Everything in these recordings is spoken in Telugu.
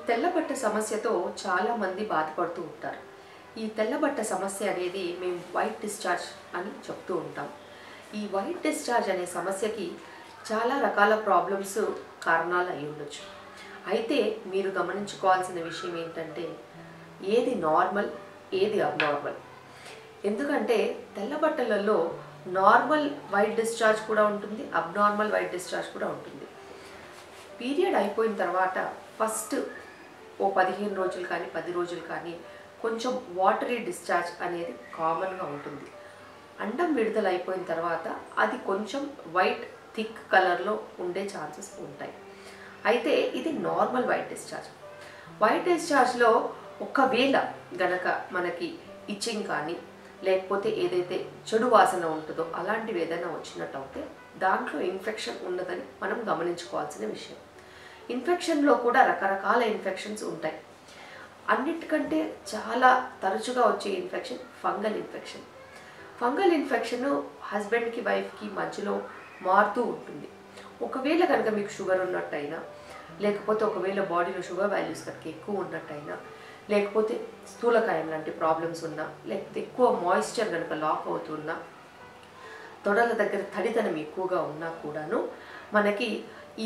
తెల్లబట్ట సమస్యతో చాలా మంది బాధపడుతూ ఉంటారు ఈ తెల్లబట్ట సమస్య అనేది మేము వైట్ డిశ్చార్జ్ అని చెప్తూ ఉంటాం ఈ వైట్ డిశ్చార్జ్ అనే సమస్యకి చాలా రకాల ప్రాబ్లమ్స్ కారణాలు అయి ఉండొచ్చు అయితే మీరు గమనించుకోవాల్సిన విషయం ఏంటంటే ఏది నార్మల్ ఏది అబ్నార్మల్ ఎందుకంటే తెల్ల బట్టలలో నార్మల్ వైట్ డిశ్చార్జ్ కూడా ఉంటుంది అబ్నార్మల్ వైట్ డిశ్చార్జ్ కూడా ఉంటుంది పీరియడ్ అయిపోయిన తర్వాత ఫస్ట్ ఓ పదిహేను రోజులు కానీ పది రోజులు కానీ కొంచెం వాటరీ డిశ్చార్జ్ అనేది కామన్గా ఉంటుంది అండం విడుదల అయిపోయిన తర్వాత అది కొంచెం వైట్ థిక్ కలర్లో ఉండే ఛాన్సెస్ ఉంటాయి అయితే ఇది నార్మల్ వైట్ డిశ్చార్జ్ వైట్ డిశ్చార్జ్లో ఒకవేళ గనక మనకి ఇచ్చింగ్ కానీ లేకపోతే ఏదైతే చెడు వాసన ఉంటుందో అలాంటివి ఏదైనా వచ్చినట్టు అయితే దాంట్లో ఇన్ఫెక్షన్ ఉన్నదని మనం గమనించుకోవాల్సిన విషయం ఇన్ఫెక్షన్లో కూడా రకరకాల ఇన్ఫెక్షన్స్ ఉంటాయి అన్నిటికంటే చాలా తరచుగా వచ్చే infection fungal infection fungal infection హస్బెండ్కి వైఫ్కి మధ్యలో మారుతూ ఉంటుంది ఒకవేళ కనుక మీకు షుగర్ ఉన్నట్టయినా లేకపోతే ఒకవేళ బాడీలో షుగర్ వాల్యూస్ కనుక ఎక్కువ ఉన్నట్టయినా లేకపోతే స్థూలకాయం లాంటి ప్రాబ్లమ్స్ ఉన్నా లేకపోతే ఎక్కువ మాయిశ్చర్ కనుక లాక్ అవుతున్నా తొడల దగ్గర తడితనం ఎక్కువగా ఉన్నా కూడాను మనకి ఈ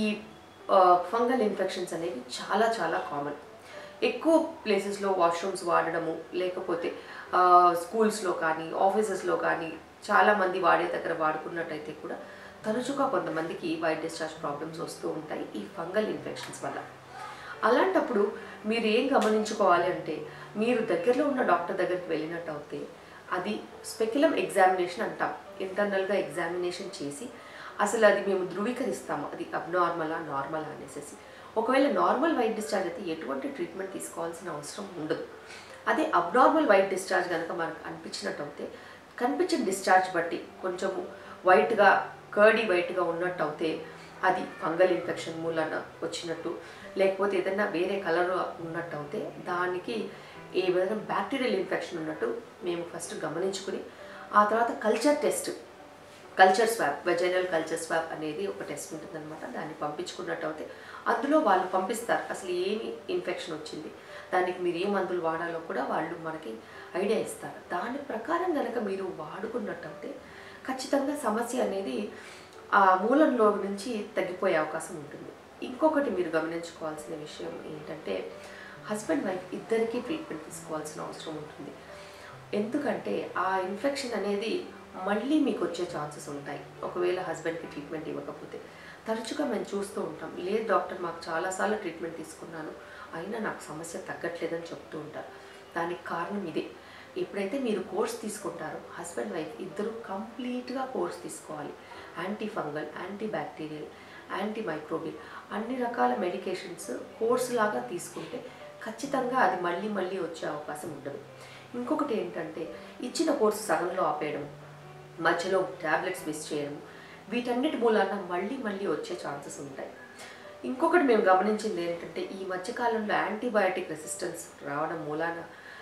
ఫంగల్ ఇన్ఫెక్షన్స్ అనేవి చాలా చాలా కామన్ ఎక్కువ ప్లేసెస్లో వాష్రూమ్స్ వాడడము లేకపోతే స్కూల్స్లో కానీ ఆఫీసెస్లో కానీ చాలామంది వాడే దగ్గర వాడుకున్నట్టయితే కూడా తరచుగా కొంతమందికి వైట్ డిశ్చార్జ్ ప్రాబ్లమ్స్ వస్తూ ఉంటాయి ఈ ఫంగల్ ఇన్ఫెక్షన్స్ వల్ల అలాంటప్పుడు మీరు ఏం గమనించుకోవాలి అంటే మీరు దగ్గరలో ఉన్న డాక్టర్ దగ్గరికి వెళ్ళినట్టు అయితే అది స్పెక్యులం ఎగ్జామినేషన్ అంటాం ఇంటర్నల్గా ఎగ్జామినేషన్ చేసి అసలు అది మేము ధృవీకరిస్తాము అది అబ్నార్మలా నార్మలా అనేసి ఒకవేళ నార్మల్ వైట్ డిశ్చార్జ్ అయితే ఎటువంటి ట్రీట్మెంట్ తీసుకోవాల్సిన అవసరం ఉండదు అదే అబ్నార్మల్ వైట్ డిశ్చార్జ్ కనుక మనకు అనిపించినట్టు అయితే కనిపించిన డిశ్చార్జ్ బట్టి కొంచెము వైట్గా కర్డీ వైట్గా ఉన్నట్టు అయితే అది ఫంగల్ ఇన్ఫెక్షన్ మూలన వచ్చినట్టు లేకపోతే ఏదైనా వేరే కలర్ ఉన్నట్టు అయితే దానికి ఏ విధంగా బ్యాక్టీరియల్ ఇన్ఫెక్షన్ ఉన్నట్టు మేము ఫస్ట్ గమనించుకుని ఆ తర్వాత culture test culture swab vaginal culture swab అనేది ఒక టెస్ట్ ఉంటుందన్నమాట దాన్ని పంపించుకున్నట్టు అయితే అందులో వాళ్ళు పంపిస్తారు అసలు ఏమి ఇన్ఫెక్షన్ వచ్చింది దానికి మీరు ఏ మందులు వాడాలో కూడా వాళ్ళు మనకి ఐడియా ఇస్తారు దాని ప్రకారం కనుక మీరు వాడుకున్నట్టు అయితే ఖచ్చితంగా సమస్య అనేది ఆ మూలంలో నుంచి తగ్గిపోయే అవకాశం ఉంటుంది ఇంకొకటి మీరు గమనించుకోవాల్సిన విషయం ఏంటంటే హస్బెండ్ వైఫ్ ఇద్దరికీ ట్రీట్మెంట్ తీసుకోవాల్సిన అవసరం ఉంటుంది ఎందుకంటే ఆ ఇన్ఫెక్షన్ అనేది మళ్ళీ మీకు వచ్చే ఛాన్సెస్ ఉంటాయి ఒకవేళ హస్బెండ్కి ట్రీట్మెంట్ ఇవ్వకపోతే తరచుగా మేము చూస్తూ ఉంటాం లేదు డాక్టర్ మాకు చాలాసార్లు ట్రీట్మెంట్ తీసుకున్నాను అయినా నాకు సమస్య తగ్గట్లేదని చెప్తూ ఉంటారు దానికి కారణం ఇదే ఎప్పుడైతే మీరు కోర్స్ తీసుకుంటారో హస్బెండ్ వైఫ్ ఇద్దరు కంప్లీట్గా కోర్స్ తీసుకోవాలి anti fungal anti bacterial anti microbial అన్ని రకాల మెడికేషన్స్ కోర్స్ లాగా తీసుకుంటే ఖచ్చితంగా అది మళ్ళీ మళ్ళీ వచ్చే అవకాశం ఉండదు ఇంకొకటి ఏంటంటే ఇచ్చిన కోర్సు సగంలో ఆపేయడం మధ్యలో ట్యాబ్లెట్స్ మిస్ చేయడం వీటన్నిటి మూలాన మళ్ళీ మళ్ళీ వచ్చే ఛాన్సెస్ ఉంటాయి ఇంకొకటి మేము గమనించింది ఏంటంటే ఈ మధ్యకాలంలో యాంటీబయాటిక్ రెసిస్టెన్స్ రావడం మూలాన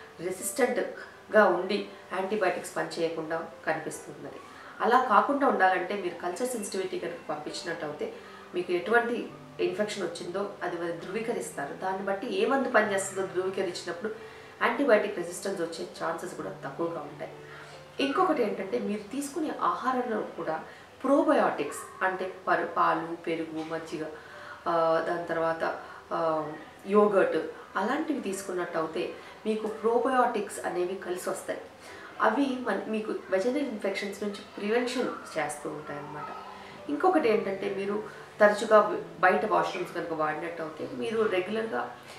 రెసిస్టెంట్గా ఉండి యాంటీబయాటిక్స్ పనిచేయకుండా కనిపిస్తున్నది అలా కాకుండా ఉండాలంటే మీరు కల్చర్ సెన్సిటివిటీ కనుక పంపించినట్టు అయితే మీకు ఎటువంటి ఇన్ఫెక్షన్ వచ్చిందో అది వాళ్ళు ధృవీకరిస్తారు దాన్ని బట్టి ఏ మందు పనిచేస్తుందో ధృవీకరించినప్పుడు యాంటీబయాటిక్ రెసిస్టెన్స్ వచ్చే ఛాన్సెస్ కూడా తక్కువగా ఉంటాయి ఇంకొకటి ఏంటంటే మీరు తీసుకునే ఆహారంలో కూడా ప్రోబయోటిక్స్ అంటే పరు పాలు పెరుగు మజ్జిగ ఆ, దాని తర్వాత యోగర్ట్ అలాంటివి తీసుకున్నట్టు అయితే మీకు ప్రోబయోటిక్స్ అనేవి కలిసి వస్తాయి అవి మన మీకు వెజనల్ ఇన్ఫెక్షన్స్ నుంచి ప్రివెన్షన్ చేస్తూ ఉంటాయి అన్నమాట ఇంకొకటి ఏంటంటే మీరు తరచుగా బయట వాష్రూమ్స్ కనుక వాడినట్టు అయితే మీరు రెగ్యులర్గా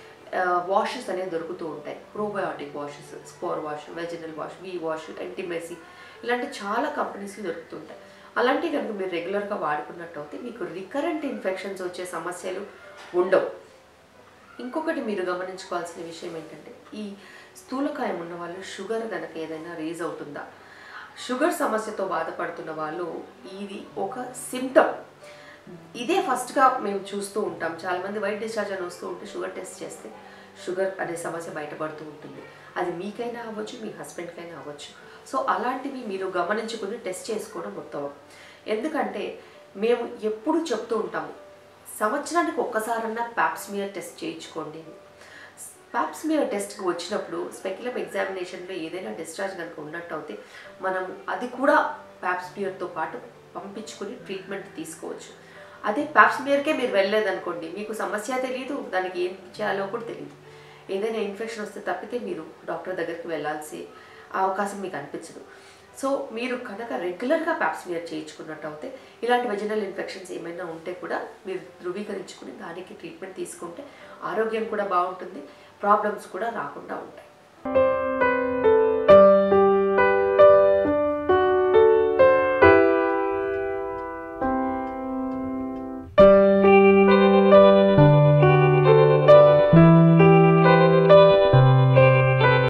వాషెస్ అనేవి దొరుకుతూ ఉంటాయి probiotic washes score wash vaginal wash V wash ఎంటిమెసీ ఇలాంటి చాలా కంపెనీస్కి దొరుకుతుంటాయి అలాంటివి కనుక మీరు రెగ్యులర్గా వాడుకున్నట్టు అయితే మీకు రికరెంట్ ఇన్ఫెక్షన్స్ వచ్చే సమస్యలు ఉండవు ఇంకొకటి మీరు గమనించుకోవాల్సిన విషయం ఏంటంటే ఈ స్థూలకాయం ఉన్న వాళ్ళు షుగర్ కనుక ఏదైనా రేజ్ అవుతుందా షుగర్ సమస్యతో బాధపడుతున్న వాళ్ళు ఇది ఒక సిమ్టమ్ ఇదే ఫస్ట్గా మేము చూస్తూ ఉంటాం చాలామంది వైట్ డిశ్చార్జ్ అని వస్తూ ఉంటే షుగర్ టెస్ట్ చేస్తే షుగర్ అనే సమస్య బయటపడుతూ ఉంటుంది అది మీకైనా అవ్వచ్చు మీ హస్బెండ్కైనా అవ్వచ్చు సో అలాంటివి మీరు గమనించుకుని టెస్ట్ చేసుకోవడం ఉత్తమం ఎందుకంటే మేము ఎప్పుడు చెప్తూ ఉంటాము సంవత్సరానికి ఒక్కసారన్నా ప్యాప్స్మియర్ టెస్ట్ చేయించుకోండి అని ప్యాప్స్మియర్ టెస్ట్కి వచ్చినప్పుడు స్పెక్యులమ్ ఎగ్జామినేషన్లో ఏదైనా డిశ్చార్జ్ కనుక ఉన్నట్టు అయితే మనం అది కూడా ప్యాప్స్మియర్తో పాటు పంపించుకుని ట్రీట్మెంట్ తీసుకోవచ్చు అదే ప్యాప్స్మియర్కే మీరు వెళ్ళలేదనుకోండి మీకు సమస్య తెలియదు దానికి ఏం చేయాలో కూడా తెలియదు ఏదైనా ఇన్ఫెక్షన్ వస్తే తప్పితే మీరు డాక్టర్ దగ్గరికి వెళ్ళాల్సి అవకాశం మీకు అనిపించదు సో మీరు కనుక రెగ్యులర్గా ప్యాప్స్మియర్ చేయించుకున్నట్టు అయితే ఇలాంటి వెజినల్ ఇన్ఫెక్షన్స్ ఏమైనా ఉంటే కూడా మీరు ధృవీకరించుకుని దానికి ట్రీట్మెంట్ తీసుకుంటే ఆరోగ్యం కూడా బాగుంటుంది ప్రాబ్లమ్స్ కూడా రాకుండా ఉంటాయి